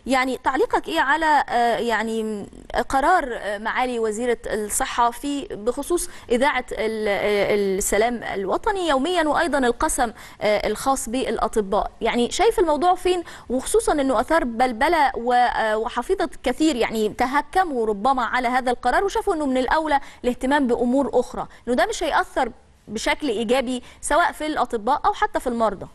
يعني تعليقك ايه على آه، يعني قرار آه، معالي وزيره الصحه في بخصوص اذاعه ال- آه، السلام الوطني يوميا وايضا القسم آه، الخاص بالاطباء يعني شايف الموضوع فين وخصوصا انه اثار بلبله و- آه، وحفيظه كثير يعني تهكموا ربما على هذا القرار وشافوا انه من الاولى الاهتمام بامور اخرى انه ده مش هياثر بشكل ايجابي سواء في الاطباء او حتى في المرضى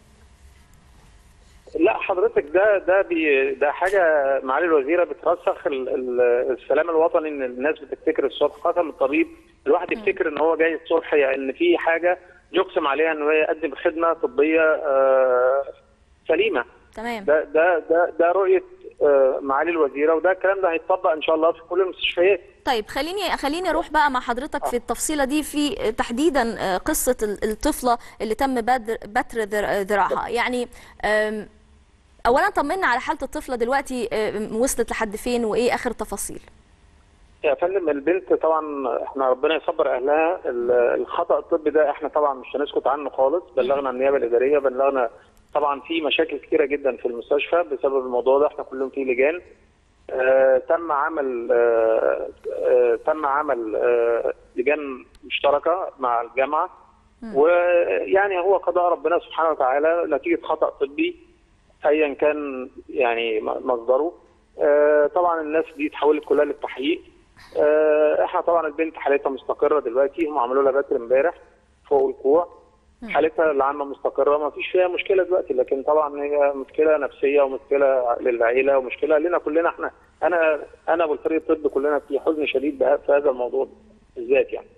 لا حضرتك ده ده بي ده حاجه معالي الوزيره بترسخ ال- ال- السلام الوطني ان الناس بتفتكر الصبح خاصه الطبيب الواحد يفتكر ان هو جاي الصبح يعني ان في حاجه يقسم عليها ان هو يقدم خدمه طبيه آه، سليمه تمام ده ده ده ده رؤيه آه، معالي الوزيره وده الكلام ده هيتطبق ان شاء الله في كل المستشفيات طيب خليني خليني اروح بقى مع حضرتك في التفصيله دي في تحديدا آه، قصه ال- الطفله اللي تم بدر بتر ذر- ذراعها يعني آم، اولا طمنا على حاله الطفله دلوقتي آم، وصلت لحد فين وايه اخر تفاصيل يا فندم البنت طبعا احنا ربنا يصبر اهلها ال- الخطا الطبي ده احنا طبعا مش هنسكت عنه خالص بلغنا النيابه الاداريه بلغنا طبعا في مشاكل كتيره جدا في المستشفى بسبب الموضوع ده احنا كلهم في لجان آه تم عمل آه آه تم عمل آه لجان مشتركه مع الجامعه ويعني هو قضاء ربنا سبحانه وتعالى نتيجه خطا طبي ايا كان يعني م- مصدره آه، طبعا الناس دي اتحولت كلها للتحقيق آه، احنا طبعا البنت حالتها مستقره دلوقتي هم عملوا لها بتر امبارح فوق الكوع حالتها العامه مستقره ما فيش فيها مشكله دلوقتي لكن طبعا هي مشكله نفسيه ومشكله للعيله ومشكله لنا كلنا احنا انا انا والفريق الطبي كلنا في حزن شديد بها- في هذا الموضوع بالذات يعني